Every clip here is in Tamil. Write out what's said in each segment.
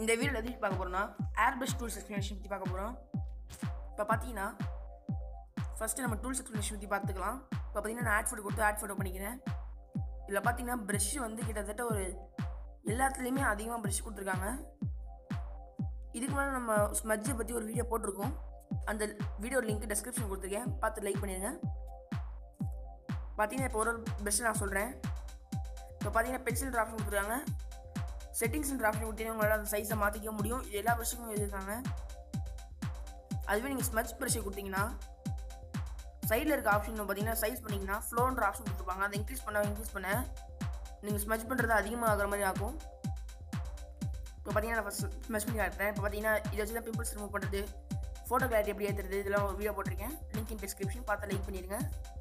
இந்த வீடியோவில் எது பார்க்க போகிறோம்னா ஏர் பிரஷ் டூல்ஸ் எக்ஸ்பிளேஷன் பற்றி பார்க்க போகிறோம் இப்போ பார்த்தீங்கன்னா ஃபஸ்ட்டு நம்ம டூல்ஸ் எக்ஸ்பிளேஷன் பற்றி பார்த்துக்கலாம் இப்போ பார்த்தீங்கன்னா நான் ஆட் ஃபோட்டோ கொடுத்து ஆட் ஃபோட்டோ பண்ணிக்கிறேன் இதில் பார்த்தீங்கன்னா ப்ரஷ் வந்து கிட்டத்தட்ட ஒரு எல்லாத்துலேயுமே அதிகமாக ப்ரஷ் கொடுத்துருக்காங்க இதுக்கு மேலே நம்ம ஸ்மஜ்ஜை பற்றி ஒரு வீடியோ போட்டிருக்கோம் அந்த வீடியோ லிங்க் டெஸ்கிரிப்ஷன் கொடுத்துருக்கேன் பார்த்து லைக் பண்ணிடுங்க பார்த்தீங்கன்னா இப்போ ஒரு ஒரு ப்ரஷ் நான் சொல்கிறேன் இப்போ பார்த்தீங்கன்னா பென்சில் ஆப்ஷன் கொடுத்துருக்காங்க செட்டிங்ஸ் ஆப்ஷன் கொடுத்தீங்கன்னா உங்களால் அந்த சைஸை மாற்றிக்க முடியும் இது எல்லா ப்ரஷ்ஷுக்கும் எழுதிருக்காங்க அதுவே நீங்கள் ஸ்மச் ப்ரஷ்ஷை கொடுத்தீங்கன்னா சைடில் இருக்க ஆப்ஷன் பார்த்தீங்கன்னா சைஸ் பண்ணிங்கன்னா ஃப்ளோன்ற ஆப்ஷன் கொடுத்துருப்பாங்க அதை இன்க்ரீஸ் பண்ண இன்க்ரீஸ் பண்ண நீங்கள் ஸ்மச் பண்ணுறது அதிகமாக ஆகிற மாதிரி ஆகும் இப்போ பார்த்தீங்கன்னா நான் ஃபஸ்ட் ஸ்மெஷ் பண்ணி காட்டுறேன் இப்போ பார்த்தீங்கன்னா இதை வச்சு தான் பிம்பிள்ஸ் ரிமூவ் பண்ணுறது ஃபோட்டோ கிளாரிட்டி எப்படி ஏற்றுறது இதெல்லாம் ஒரு வீடியோ போட்டிருக்கேன் லிங்க் இன் டிஸ்கிரிப்ஷன் பார்த்து லைக் பண்ணிடுங்க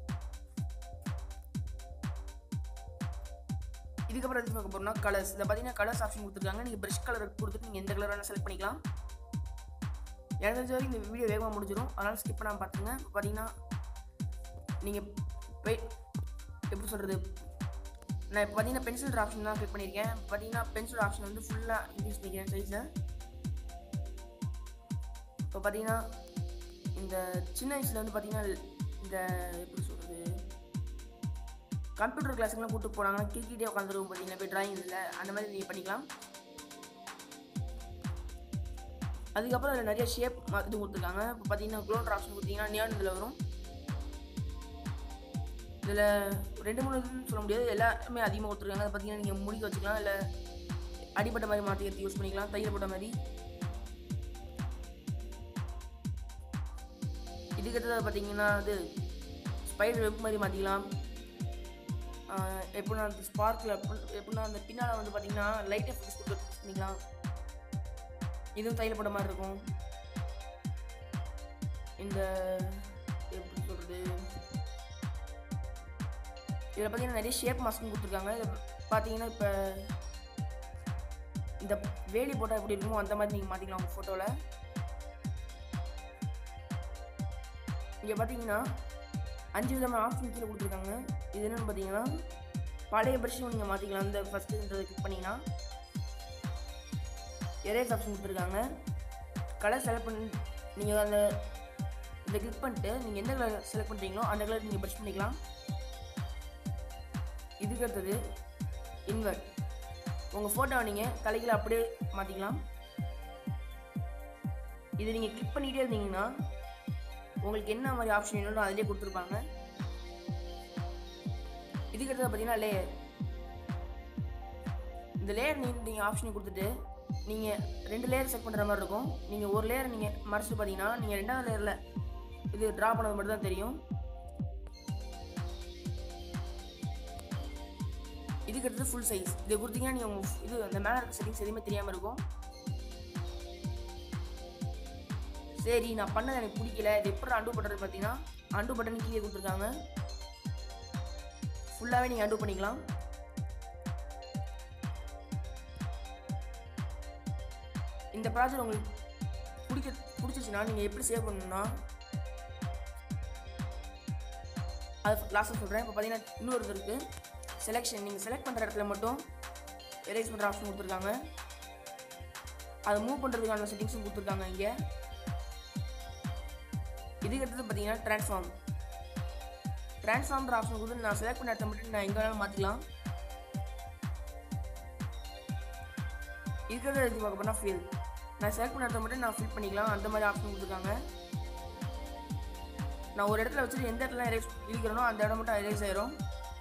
இதுக்கப்புறம் எது பார்க்க போகிறோம்னா கலர்ஸ் இதை பார்த்தீங்கன்னா கலர்ஸ் ஆப்ஷன் கொடுத்துருக்காங்க நீங்கள் ப்ரஷ் கலர் கொடுத்துட்டு நீங்கள் எந்த கலர் வேணால் செலக்ட் பண்ணிக்கலாம் எனக்கு தெரிஞ்ச வரைக்கும் இந்த வீடியோ வேகமாக முடிஞ்சிடும் அதனால் ஸ்கிப் பண்ணாமல் பார்த்துங்க இப்போ பார்த்தீங்கன்னா நீங்கள் போய் எப்படி சொல்கிறது நான் இப்போ பார்த்தீங்கன்னா பென்சில் ஆப்ஷன் தான் கிளிக் பண்ணியிருக்கேன் பார்த்தீங்கன்னா பென்சில் ஆப்ஷன் வந்து ஃபுல்லாக இன்க்ரீஸ் பண்ணிக்கிறேன் சைஸை இப்போ பார்த்தீங்கன்னா இந்த சின்ன வயசில் வந்து பார்த்தீங்கன்னா இந்த எப்படி சொல்கிறது கம்ப்யூட்டர் கிளாஸுக்குலாம் கூப்பிட்டு போனாங்கன்னா கிரிக்கிட்டே உட்காந்துருக்கும் பார்த்தீங்கன்னா போய் ட்ராயிங் இல்லை அந்த மாதிரி நீங்கள் பண்ணிக்கலாம் அதுக்கப்புறம் அதில் நிறைய ஷேப் இது கொடுத்துருக்காங்க இப்போ பார்த்தீங்கன்னா க்ளோட் ஆப்ஷன் கொடுத்தீங்கன்னா நியான் இதில் வரும் இதில் ரெண்டு மூணு இதுன்னு சொல்ல முடியாது எல்லாருமே அதிகமாக கொடுத்துருக்காங்க அதை பார்த்தீங்கன்னா நீங்கள் முடிக்க வச்சுக்கலாம் இல்லை அடிப்பட்ட மாதிரி மாற்றி எடுத்து யூஸ் பண்ணிக்கலாம் தையல் போட்ட மாதிரி இதுக்கு அடுத்தது பார்த்தீங்கன்னா அது ஸ்பைடர் வெப் மாதிரி மாற்றிக்கலாம் எப்படின்னா அந்த ஸ்பார்க்கில் எப்படின்னா அந்த பின்னால் வந்து பார்த்தீங்கன்னா லைட் எஃபெக்ட்ஸ் கொடுத்து யூஸ் பண்ணிக்கலாம் இதுவும் தையல் போட்ட மாதிரி இருக்கும் இந்த எப்படி சொல்கிறது இதில் பார்த்தீங்கன்னா நிறைய ஷேப் மாஸ்க்கும் கொடுத்துருக்காங்க இதில் பார்த்தீங்கன்னா இப்போ இந்த வேலி போட்டால் எப்படி இருக்குமோ அந்த மாதிரி நீங்கள் மாற்றிக்கலாம் உங்கள் ஃபோட்டோவில் இங்கே பார்த்தீங்கன்னா அஞ்சு விதமான ஆப்ஷன் கீழே கொடுத்துருக்காங்க இது என்னென்னு பார்த்தீங்கன்னா பழைய ப்ரஷ்ஷும் நீங்கள் மாற்றிக்கலாம் இந்த ஃபஸ்ட்டு இந்த கிளிக் பண்ணிங்கன்னா எரேஸ் ஆப்ஷன் கொடுத்துருக்காங்க கலர் செலக்ட் பண்ணி நீங்கள் அந்த இதை கிளிக் பண்ணிட்டு நீங்கள் எந்த கலர் செலக்ட் பண்ணுறீங்களோ அந்த கலர் நீங்கள் ப்ரஷ் பண்ணிக்கலாம் இதுக்கு அடுத்தது இன்வெர்ட் உங்கள் ஃபோட்டோவை நீங்கள் தலைகளை அப்படியே மாற்றிக்கலாம் இது நீங்கள் கிளிக் பண்ணிகிட்டே இருந்தீங்கன்னா உங்களுக்கு என்ன மாதிரி ஆப்ஷன் வேணும் அதிலே கொடுத்துருப்பாங்க இதுக்கு அடுத்தது பார்த்தீங்கன்னா லேயர் இந்த லேயர் நீங்கள் நீங்கள் ஆப்ஷனை கொடுத்துட்டு நீங்கள் ரெண்டு லேயர் செட் பண்ணுற மாதிரி இருக்கும் நீங்கள் ஒரு லேயர் நீங்கள் மறைச்சு பார்த்தீங்கன்னா நீங்கள் ரெண்டாவது லேயரில் இது ட்ரா பண்ணது மட்டும் தான் தெரியும் இதுக்கு அடுத்தது ஃபுல் சைஸ் இதை கொடுத்தீங்கன்னா நீங்கள் உங்கள் இது அந்த மேலே இருக்க செட்டிங்ஸ் எதுவுமே தெரியாமல் இருக்கும் சரி நான் பண்ணது எனக்கு பிடிக்கல இது எப்படி அண்டு பண்ணுறது பார்த்தீங்கன்னா அண்டு பட்டன் கீழே கொடுத்துருக்காங்க ஃபுல்லாகவே நீங்கள் அண்டு பண்ணிக்கலாம் இந்த ப்ராஜெக்ட் உங்களுக்கு பிடிக்க பிடிச்சிச்சுன்னா நீங்கள் எப்படி சேவ் பண்ணணும்னா அது லாஸ்ட்டாக சொல்கிறேன் இப்போ பார்த்தீங்கன்னா இன்னொரு இது இருக்குது செலெக்ஷன் நீங்கள் செலக்ட் பண்ணுற இடத்துல மட்டும் எரேஸ் பண்ணுற ஆப்ஷன் கொடுத்துருக்காங்க அதை மூவ் பண்ணுறதுக்கான செட்டிங்ஸும் கொடுத்துருக்காங்க இங்கே இதுக்கு அடுத்தது பார்த்தீங்கன்னா ட்ரான்ஸ்ஃபார்ம் ட்ரான்ஸ்ஃபார்ம்ன்ற ஆப்ஷன் கொடுத்து நான் செலக்ட் பண்ண இடத்த மட்டும் நான் எங்கே வேணாலும் மாற்றிக்கலாம் இருக்கிறத இது பார்க்க போனால் ஃபில் நான் செலக்ட் பண்ண இடத்த மட்டும் நான் ஃபில் பண்ணிக்கலாம் அந்த மாதிரி ஆப்ஷன் கொடுத்துருக்காங்க நான் ஒரு இடத்துல வச்சுட்டு எந்த இடத்துல எரேஸ் இருக்கிறனோ அந்த இடம் மட்டும் எரேஸ் ஆயிரும்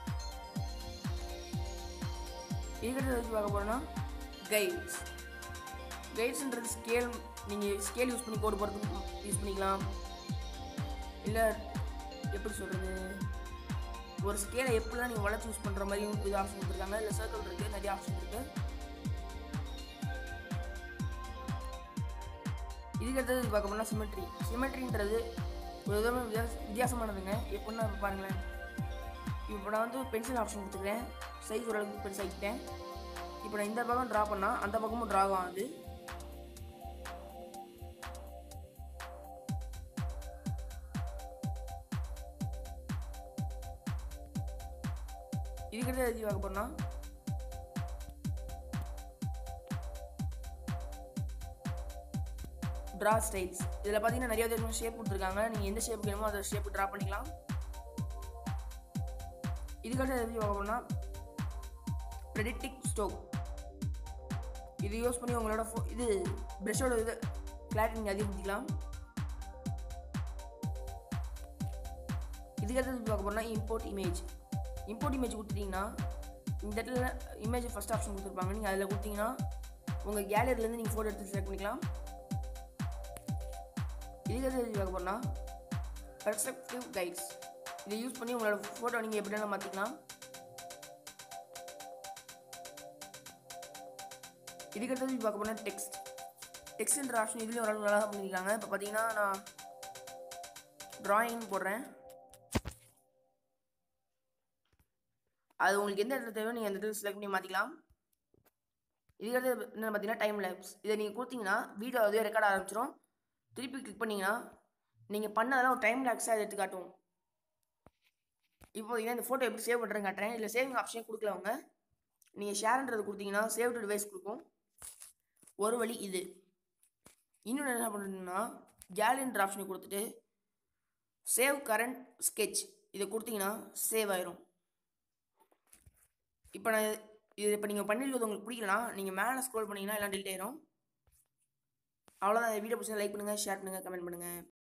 இருக்கிறத வச்சு பார்க்க போகிறோன்னா கைட்ஸ் கைட்ஸ்ன்றது ஸ்கேல் நீங்கள் ஸ்கேல் யூஸ் பண்ணி கோடு போகிறதுக்கு யூஸ் பண்ணிக்கலாம் இல்லை எப்படி சொல்கிறது ஒரு ஸ்கேலை எப்படிலாம் நீங்கள் வளர்ச்சி யூஸ் பண்ணுற மாதிரியும் இது ஆப்ஷன் கொடுத்துருக்காங்க இல்லை சர்க்கிள் இருக்குது நிறைய ஆப்ஷன் இருக்குது இதுக்கு அடுத்தது பார்க்க போனால் சிமெட்ரி சிமெட்ரின்றது ஒரு விதமாக வித்தியாச வித்தியாசமானதுங்க எப்படின்னா இப்போ பாருங்களேன் இப்போ நான் வந்து பென்சில் ஆப்ஷன் கொடுத்துக்கிறேன் சைஸ் ஓரளவுக்கு பெருசாகிக்கிட்டேன் இப்போ நான் இந்த பக்கம் ட்ரா பண்ணால் அந்த பக்கமும் ட்ரா ஆகுது இதுக்கிட்ட எழுதி பார்க்க போனால் ட்ரா ஸ்டைல்ஸ் இதில் பார்த்தீங்கன்னா நிறைய விதமான ஷேப் கொடுத்துருக்காங்க நீங்கள் எந்த ஷேப் வேணுமோ அதை ஷேப் ட்ரா பண்ணிக்கலாம் இதுக்கடுத்து எப்படி பார்க்க போனால் ப்ரெடிக்டிக் ஸ்டோக் இது யூஸ் பண்ணி உங்களோட ஃபோ இது ப்ரெஷ்ஷோட இது கிளாரிட்டி நீங்கள் அதிகப்படுத்திக்கலாம் இதுக்கடுத்து எப்படி பார்க்க போனால் இம்போர்ட் இமேஜ் இம்போர்ட் இமேஜ் கொடுத்துட்டிங்கன்னா இந்த இடத்துல இமேஜ் ஃபஸ்ட் ஆப்ஷன் கொடுத்துருப்பாங்க நீங்கள் அதில் கொடுத்தீங்கன்னா உங்கள் கேலரிலேருந்து நீங்கள் ஃபோட்டோ எடுத்து செலக்ட் பண்ணிக்கலாம் இதுக்கு எது பார்க்க போனால் பெர்ஸ்பெக்டிவ் கைட்ஸ் இதை யூஸ் பண்ணி உங்களோட ஃபோட்டோ நீங்கள் எப்படி வேணாலும் மாற்றிக்கலாம் இதுக்கு அடுத்தது பார்க்க போனால் டெக்ஸ்ட் டெக்ஸ்ட்ன்ற ஆப்ஷன் இதுலேயும் ஓரளவு நல்லா தான் பண்ணியிருக்காங்க இப்போ பார்த்தீங்கன்னா நான் ட்ராயிங் போடுறேன் அது உங்களுக்கு எந்த இடத்துல தேவையோ நீங்கள் அந்த இடத்துல செலக்ட் பண்ணி மாற்றிக்கலாம் இதுக்கடுத்து என்ன பார்த்தீங்கன்னா டைம் லேப்ஸ் இதை நீங்கள் கொடுத்தீங்கன்னா வீடியோ அதுவே ரெக்கார்ட் ஆரம்பிச்சிடும் திருப்பி கிளிக் பண்ணிங்கன்னா நீங்கள் பண்ணதெல்லாம் ஒரு டைம் லேப்ஸாக அதை எடுத்து காட்டும் இப்போ இதை இந்த ஃபோட்டோ எப்படி சேவ் பண்ணுறேன்னு காட்டுறேன் இல்லை சேவிங் ஆப்ஷனே கொடுக்கல அவங்க நீங்கள் ஷேர்ன்றது கொடுத்தீங்கன்னா சேவ் டு டிவைஸ் கொடுக்கும் ஒரு வழி இது இன்னொன்று என்ன பண்ணுறீங்கன்னா கேலரின்ற ஆப்ஷனை கொடுத்துட்டு சேவ் கரண்ட் ஸ்கெட்ச் இதை கொடுத்தீங்கன்னா சேவ் ஆயிரும் இப்போ நான் இது இப்போ நீங்கள் பண்ணிருக்கிறது உங்களுக்கு பிடிக்கலனா நீங்கள் மேலே ஸ்க்ரோல் பண்ணிங்கன்னா எல்லாம் டெலிட் ஆயிரும் அவ்வளோதான் வீடியோ பிடிச்சா லைக் பண்ணுங்கள் ஷேர் பண்ணுங்கள் கமெண்ட் பண்ணுங்கள்